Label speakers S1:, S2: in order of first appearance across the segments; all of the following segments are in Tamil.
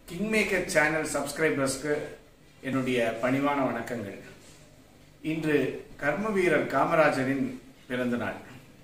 S1: கிங்மேக்கர் சேனல் சப்ஸ்கிரைபர்ஸ்க்கு என்னுடைய பணிவான வணக்கங்கள் இன்று கர்ம வீரர் காமராஜரின் பிறந்த நாள்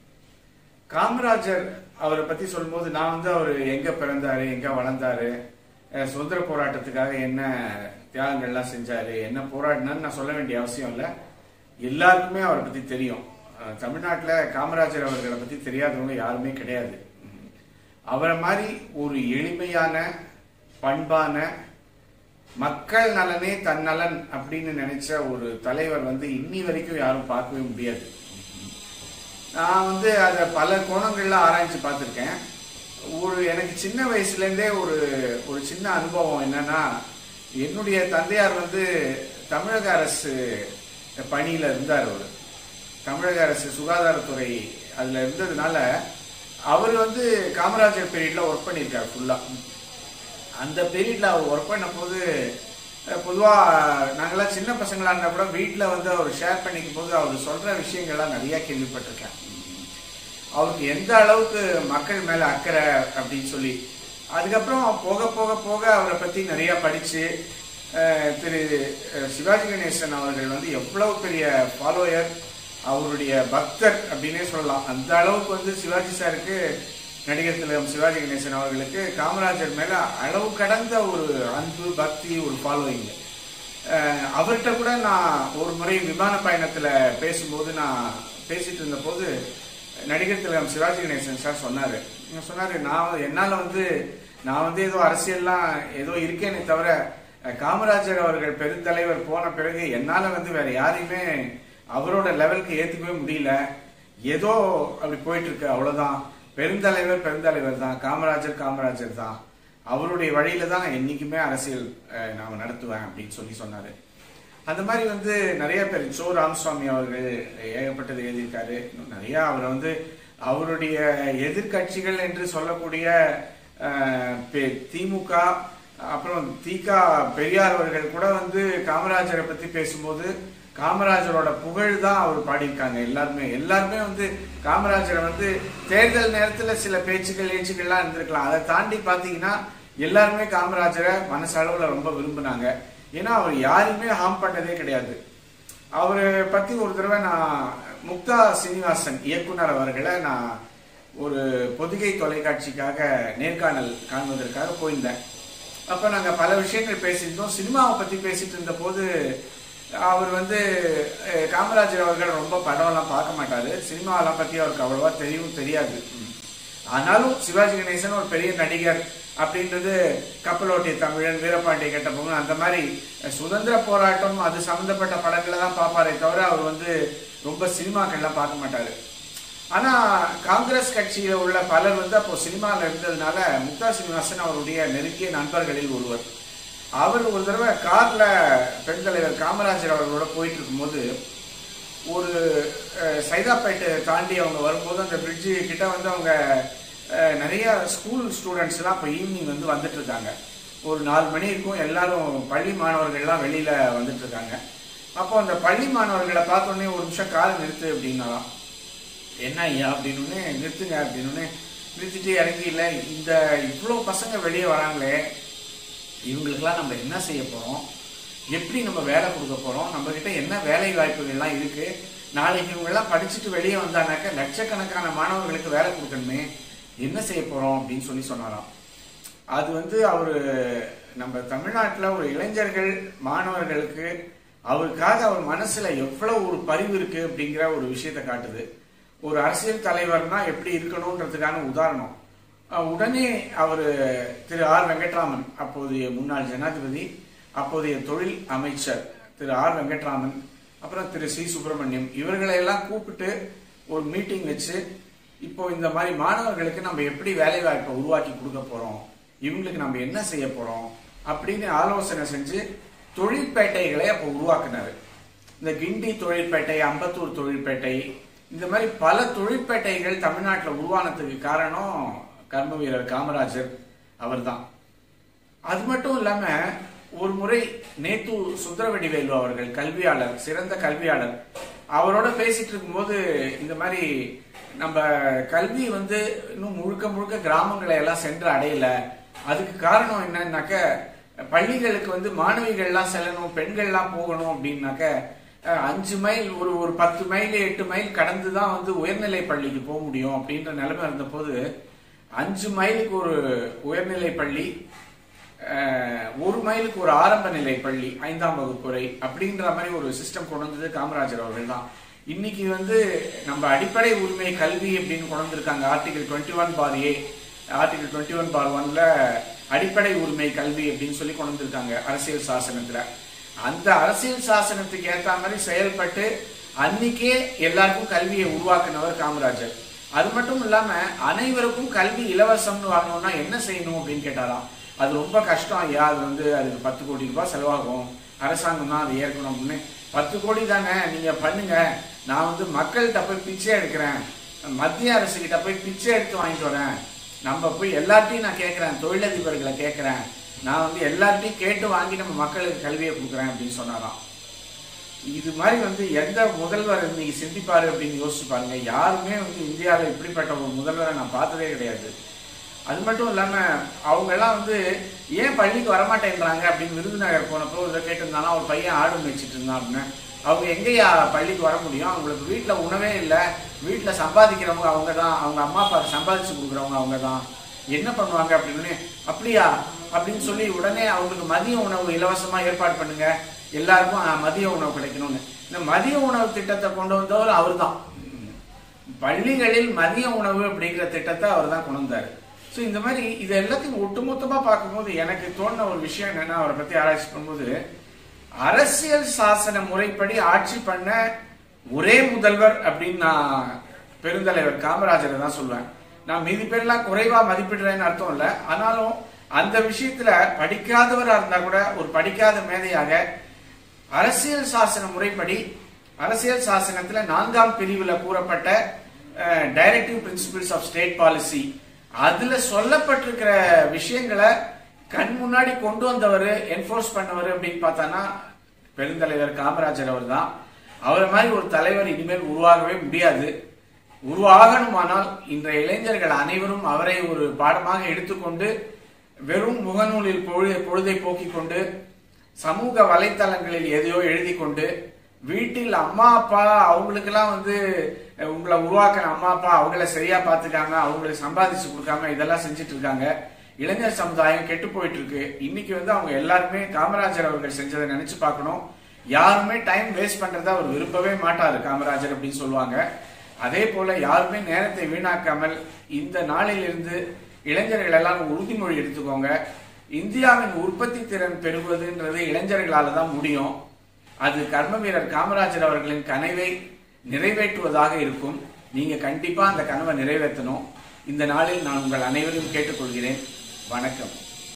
S1: காமராஜர் அவரை பத்தி சொல்லும்போது நான் வந்து அவர் எங்க பிறந்தாரு எங்க வளர்ந்தாரு அஹ் சுதந்திர போராட்டத்துக்காக என்ன தியாகங்கள்லாம் செஞ்சாரு என்ன போராடினான்னு நான் சொல்ல வேண்டிய அவசியம் இல்லை எல்லாருக்குமே அவரை பத்தி தெரியும் அஹ் தமிழ்நாட்டுல காமராஜர் அவர்களை பத்தி தெரியாதவங்க யாருமே கிடையாது உம். அவரை மாதிரி ஒரு எளிமையான பண்பான மக்கள் நலனே தன் நலன் அப்படின்னு நினைச்ச ஒரு தலைவர் வந்து இன்னி வரைக்கும் யாரும் பார்க்கவே முடியாது நான் வந்து அதை பல கோணங்கள்ல ஆராய்ச்சி பார்த்துருக்கேன் ஒரு எனக்கு சின்ன வயசுலேருந்தே ஒரு ஒரு சின்ன அனுபவம் என்னன்னா என்னுடைய தந்தையார் வந்து தமிழக அரசு பணியில இருந்தார் அவர் தமிழக அரசு சுகாதாரத்துறை அதுல இருந்ததுனால அவர் வந்து காமராஜர் பீரியட்ல ஒர்க் பண்ணியிருக்காரு ஃபுல்லா அந்த பீரியட்ல அவர் ஒர்க் பண்ணும்போது அஹ், பொதுவா நாங்கெல்லாம் சின்ன பசங்களா இருந்தா கூட வீட்ல வந்து அவர் ஷேர் பண்ணிக்கும் போது அவர் சொல்ற விஷயங்கள்லாம் நிறைய கேள்விப்பட்டிருக்கேன் அவருக்கு எந்த அளவுக்கு மக்கள் மேல அக்கறை அப்படின்னு சொல்லி அதுக்கப்புறம் போக போக போக அவரை பத்தி நிறைய படிச்சு அஹ், திரு அஹ், சிவாஜி கணேசன் அவர்கள் வந்து எவ்வளவு பெரிய ஃபாலோயர் அவருடைய பக்தர் அப்படின்னே சொல்லலாம் அந்த அளவுக்கு வந்து சிவாஜி சாருக்கு நடிகர் திலகம் சிவாஜி கணேசன் அவர்களுக்கு காமராஜர் மேல அளவு கடந்த ஒரு அன்பு பக்தி ஒரு ஃபாலோயிங் அவர்கிட்ட கூட நான் ஒரு முறை விமான பயணத்துல பேசும்போது நான் பேசிட்டு இருந்த போது நடிகர் திலகம் சிவாஜி கணேசன் சார் சொன்னாரு இங்க சொன்னாரு நான் வந்து- என்னால வந்து நான் வந்து ஏதோ அரசியல்லாம் ஏதோ இருக்கேனே தவிர அஹ், காமராஜர் அவர்கள் பெருந்தலைவர் போன பிறகு என்னால வந்து வேற யாரையுமே அவரோட லெவலுக்கு ஏத்துக்கவே முடியல ஏதோ அப்படி போயிட்டு இருக்கு அவ்வளவுதான் பெருந்தலைவர் பெருந்தலைவர் தான் காமராஜர் காமராஜர் தான் அவருடைய வழியில தான் நான் என்னைக்குமே அரசியல் அஹ், நான் நடத்துவேன் அப்படின்னு சொல்லி சொன்னாரு அந்த மாதிரி வந்து நிறைய பேர் சோ ராமசுவாமி அவர்கள் ஏகப்பட்டது எழுதியிருக்காரு இன்னும் நிறைய அவர் வந்து அவருடைய எதிர்க்கட்சிகள் என்று சொல்லக்கூடிய அஹ், பெ- திமுக அப்புறம் தீகா பெரியார் அவர்கள் கூட வந்து காமராஜரை பத்தி பேசும்போது காமராஜரோட புகழ் தான் அவர் பாடியிருக்காங்க எல்லாருமே எல்லாருமே வந்து காமராஜரை வந்து தேர்தல் நேரத்துல சில பேச்சுக்கள் ஏச்சுக்கள்லாம் இருந்திருக்கலாம் அதை தாண்டி பாத்தீங்கன்னா எல்லாருமே காமராஜரை மனசளவுல ரொம்ப விரும்புனாங்க ஏன்னா அவர் யாரையுமே ஹார்ம் பண்ணதே கிடையாது அவரை பத்தி ஒரு தடவை நான் முக்தா சீனிவாசன் இயக்குனர் அவர்களை நான் ஒரு பொதிகை தொலைக்காட்சிக்காக நேர்காணல் காண்பதற்காக போயிருந்தேன் அப்ப நாங்க பல விஷயங்கள் பேசியிருந்தோம் சினிமாவை பத்தி பேசிட்டு இருந்த போது அவர் வந்து அஹ், காமராஜர் அவர்கள் ரொம்ப படம்லாம் பார்க்க மாட்டாரு சினிமாவெல்லாம் பத்தி அவருக்கு அவ்வளவா தெரியும் தெரியாது ம். ஆனாலும் சிவாஜி கணேசன் ஒரு பெரிய நடிகர் அப்படின்றது கப்பலோட்டிய தமிழன் வீரபாண்டிய கட்டபொம்மன் அந்த மாதிரி அஹ், சுதந்திர போராட்டம் அது சம்பந்தப்பட்ட படங்களை தான் பார்ப்பாரே தவிர அவர் வந்து ரொம்ப சினிமாக்கள்லாம் பார்க்க மாட்டாரு ஆனா காங்கிரஸ் கட்சியில உள்ள பலர் வந்து அப்போ சினிமாவில் இருந்ததுனால முக்தா சீனிவாசன் அவருடைய நெருங்கிய நண்பர்களில் ஒருவர் அவர் ஒரு தடவை கார்ல பெண் தலைவர் காமராஜர் அவர்களோட போயிட்டு இருக்கும்போது ஒரு அஹ், சைதாப்பேட்டை தாண்டி அவங்க வரும்போது அந்த பிரிட்ஜு கிட்ட வந்து அவங்க அஹ், நிறைய ஸ்கூல் ஸ்டூடெண்ட்ஸ் எல்லாம் இப்போ ஈவினிங் வந்து வந்துட்டு இருக்காங்க ஒரு நாலு மணி இருக்கும் எல்லாரும் பள்ளி மாணவர்கள்லாம் வெளியில வந்துட்டு இருக்காங்க அப்போ அந்த பள்ளி மாணவர்களை பார்த்த உடனே ஒரு நிமிஷம் காலை நிறுத்து அப்படின்னாலாம் என்ன ஐயா அப்படின்னு நிறுத்துங்க அப்படின்னு நிறுத்திட்டு இறங்கி இல்லை இந்த இவ்வளோ பசங்க வெளியே வராங்களே இவங்களுக்கெல்லாம் நம்ம என்ன செய்ய போறோம் எப்படி நம்ம வேலை கொடுக்க போறோம் நம்ம கிட்ட என்ன வேலை வாய்ப்புகள்லாம் இருக்கு நாளைக்கு இவங்க எல்லாம் படிச்சுட்டு வெளியே வந்தானாக்க லட்சக்கணக்கான மாணவர்களுக்கு வேலை கொடுக்கணுமே என்ன செய்ய போறோம் அப்படின்னு சொல்லி சொன்னாராம் அது வந்து அவரு நம்ம தமிழ்நாட்டுல ஒரு இளைஞர்கள் மாணவர்களுக்கு அவருக்காக அவர் மனசுல எவ்வளவு ஒரு பரிவு இருக்கு அப்படிங்கிற ஒரு விஷயத்தை காட்டுது ஒரு அரசியல் தலைவர்னா எப்படி இருக்கணும்ன்றதுக்கான உதாரணம் அஹ் உடனே அவர் திரு ஆர் வெங்கட்ராமன் அப்போதைய முன்னாள் ஜனாதிபதி அப்போதைய தொழில் அமைச்சர் திரு ஆர் வெங்கட்ராமன் அப்புறம் திரு சி சுப்பிரமணியம் இவர்களை எல்லாம் கூப்பிட்டு ஒரு மீட்டிங் வச்சு இப்போ இந்த மாதிரி மாணவர்களுக்கு நம்ம எப்படி வேலை வாய்ப்பை உருவாக்கி கொடுக்க போறோம் இவங்களுக்கு நம்ம என்ன செய்ய போறோம் அப்படின்னு ஆலோசனை செஞ்சு தொழிற்பேட்டைகளை அப்போ உருவாக்குனாரு இந்த கிண்டி தொழிற்பேட்டை அம்பத்தூர் தொழிற்பேட்டை இந்த மாதிரி பல தொழிற்பேட்டைகள் தமிழ்நாட்டில் உருவானதுக்கு காரணம் கர்ம வீரர் காமராஜர் அவர்தான் அது மட்டும் இல்லாம ஒரு முறை நேத்து சுந்தரவடிவேலு அவர்கள் கல்வியாளர் சிறந்த கல்வியாளர் அவரோட பேசிட்டு இருக்கும்போது இந்த மாதிரி நம்ம கல்வி வந்து இன்னும் முழுக்க முழுக்க கிராமங்களை எல்லாம் சென்று அடையல அதுக்கு காரணம் என்னன்னாக்க பள்ளிகளுக்கு வந்து மாணவிகள்லாம் செல்லணும் பெண்கள்லாம் போகணும் அப்படின்னாக்க அஹ், அஞ்சு மைல் ஒரு ஒரு பத்து மைல் எட்டு மைல் கடந்து தான் வந்து உயர்நிலை பள்ளிக்கு போக முடியும் அப்படின்ற நிலைமை இருந்தபோது அஞ்சு மைலுக்கு ஒரு உயர்நிலை பள்ளி அஹ், ஒரு மைலுக்கு ஒரு ஆரம்ப நிலை பள்ளி ஐந்தாம் வகுப்பு வரை அப்படின்ற மாதிரி ஒரு சிஸ்டம் கொண்டு வந்தது காமராஜர் அவர்கள் தான் இன்னைக்கு வந்து நம்ம அடிப்படை உரிமை கல்வி அப்படின்னு கொண்டு வந்திருக்காங்க article twenty one bar A article twenty one bar ஒன்ல அடிப்படை உரிமை கல்வி அப்படின்னு சொல்லி கொண்டு வந்திருக்காங்க அரசியல் சாசனத்துல அந்த அரசியல் சாசனத்துக்கு ஏத்த மாதிரி செயல்பட்டு அன்னைக்கே எல்லாருக்கும் கல்வியை உருவாக்குனவர் காமராஜர் அது மட்டும் இல்லாம அனைவருக்கும் கல்வி இலவசம்னு வாங்கணும்னா என்ன செய்யணும் அப்படின்னு கேட்டாராம் அது ரொம்ப கஷ்டம் ஐயா அது வந்து அதுக்கு பத்து கோடி ரூபாய் செலவாகும் அரசாங்கம் தான் அதை ஏற்கணும் அப்படின்னு பத்து கோடி தானே நீங்க பண்ணுங்க நான் வந்து மக்கள்கிட்ட போய் பிச்சை எடுக்கிறேன் மத்திய அரசு கிட்ட போய் பிச்சை எடுத்து வாங்கிட்டு வரேன் நம்ம போய் எல்லார்ட்டையும் நான் கேட்கிறேன் தொழிலதிபர்களை கேட்கிறேன் நான் வந்து எல்லார்ட்டையும் கேட்டு வாங்கி நம்ம மக்களுக்கு கல்வியை கொடுக்குறேன் அப்படின்னு சொன்னாராம் இது மாதிரி வந்து எந்த முதல்வர் இன்னைக்கு சிந்திப்பாரு அப்படின்னு யோசிச்சு பாருங்க யாருமே வந்து இந்தியாவில் இப்படிப்பட்ட ஒரு முதல்வரை நான் பார்த்ததே கிடையாது அது மட்டும் இல்லாம அவங்க எல்லாம் வந்து ஏன் பள்ளிக்கு வரமாட்டேன்றாங்க அப்படின்னு விருதுநகர் போனப்போ இதை கேட்டிருந்தாலும் ஒரு பையன் ஆடு மேய்ச்சிட்டு இருந்தான் அப்படின்னு அவங்க எங்கேயா பள்ளிக்கு வர முடியும் அவங்களுக்கு வீட்டுல உணவே இல்லை வீட்டுல சம்பாதிக்கிறவங்க அவங்க தான் அவங்க அம்மா அப்பா சம்பாதிச்சு கொடுக்குறவங்க அவங்க தான் என்ன பண்ணுவாங்க அப்படின்னு அப்படியா அப்படின்னு சொல்லி உடனே அவங்களுக்கு மதிய உணவு இலவசமா ஏற்பாடு பண்ணுங்க எல்லாருக்கும் அஹ், மதிய உணவு கிடைக்கணும்னு இந்த மதிய உணவு திட்டத்தை கொண்டு வந்தவர் அவர்தான் பள்ளிகளில் மதிய உணவு அப்படிங்கிற திட்டத்தை அவர் தான் கொண்டு வந்தாரு ஸோ இந்த மாதிரி இது எல்லாத்தையும் ஒட்டுமொத்தமா பார்க்கும்போது எனக்கு தோணுன ஒரு விஷயம் என்னன்னா அவரை பத்தி ஆராய்ச்சி பண்ணும்போது அரசியல் சாசன முறைப்படி ஆட்சி பண்ண ஒரே முதல்வர் அப்படின்னு நான் பெருந்தலைவர் காமராஜரை தான் சொல்லுவேன் நான் மீதி பேர்லாம் குறைவா மதிப்பிடுறேன்னு அர்த்தம் இல்ல ஆனாலும் அந்த விஷயத்துல படிக்காதவரா இருந்தா கூட ஒரு படிக்காத மேதையாக அரசியல் சாசன முறைப்படி அரசியல் சாசனத்துல நான்காம் பிரிவுல கூறப்பட்ட directive principles of state policy அதுல சொல்லப்பட்டிருக்கிற விஷயங்களை கண் முன்னாடி கொண்டு வந்தவர் என்ஃபோர்ஸ் பண்ணவர் அப்படின்னு பார்த்தானா பெருந்தலைவர் காமராஜர் அவர் தான் அவரை மாதிரி ஒரு தலைவர் இனிமேல் உருவாகவே முடியாது உருவாகணுமானால் இன்றைய இளைஞர்கள் அனைவரும் அவரை ஒரு பாடமாக எடுத்துக்கொண்டு வெறும் முகநூலில் பொழுதை பொழுதை போக்கிக் கொண்டு சமூக வலைத்தளங்களில் எதையோ எழுதி கொண்டு வீட்டில் அம்மா அப்பா அவங்களுக்கெல்லாம் வந்து அஹ், உங்களை உருவாக்கின அம்மா அப்பா அவங்கள சரியா பார்த்துக்காம அவங்களுக்கு சம்பாதிச்சு கொடுக்காம இதெல்லாம் செஞ்சுட்டு இருக்காங்க இளைஞர் சமுதாயம் கெட்டு போயிட்டு இருக்கு இன்னைக்கு வந்து அவங்க எல்லாருமே காமராஜர் அவர்கள் செஞ்சதை நினைச்சு பார்க்கணும் யாருமே டைம் வேஸ்ட் பண்றதை அவர் விரும்பவே மாட்டாரு காமராஜர் அப்படின்னு சொல்லுவாங்க அதே போல யாருமே நேரத்தை வீணாக்காமல் இந்த நாளிலிருந்து இளைஞர்கள் எல்லாம் உறுதிமொழி எடுத்துக்கோங்க இந்தியாவின் உற்பத்தி திறன் பெறுவதுன்றது இளைஞர்களால தான் முடியும் அது கர்ம வீரர் காமராஜர் அவர்களின் கனவை நிறைவேற்றுவதாக இருக்கும் நீங்க கண்டிப்பா அந்த கனவை நிறைவேற்றணும் இந்த நாளில் நான் உங்கள் அனைவரையும் கேட்டுக்கொள்கிறேன் வணக்கம்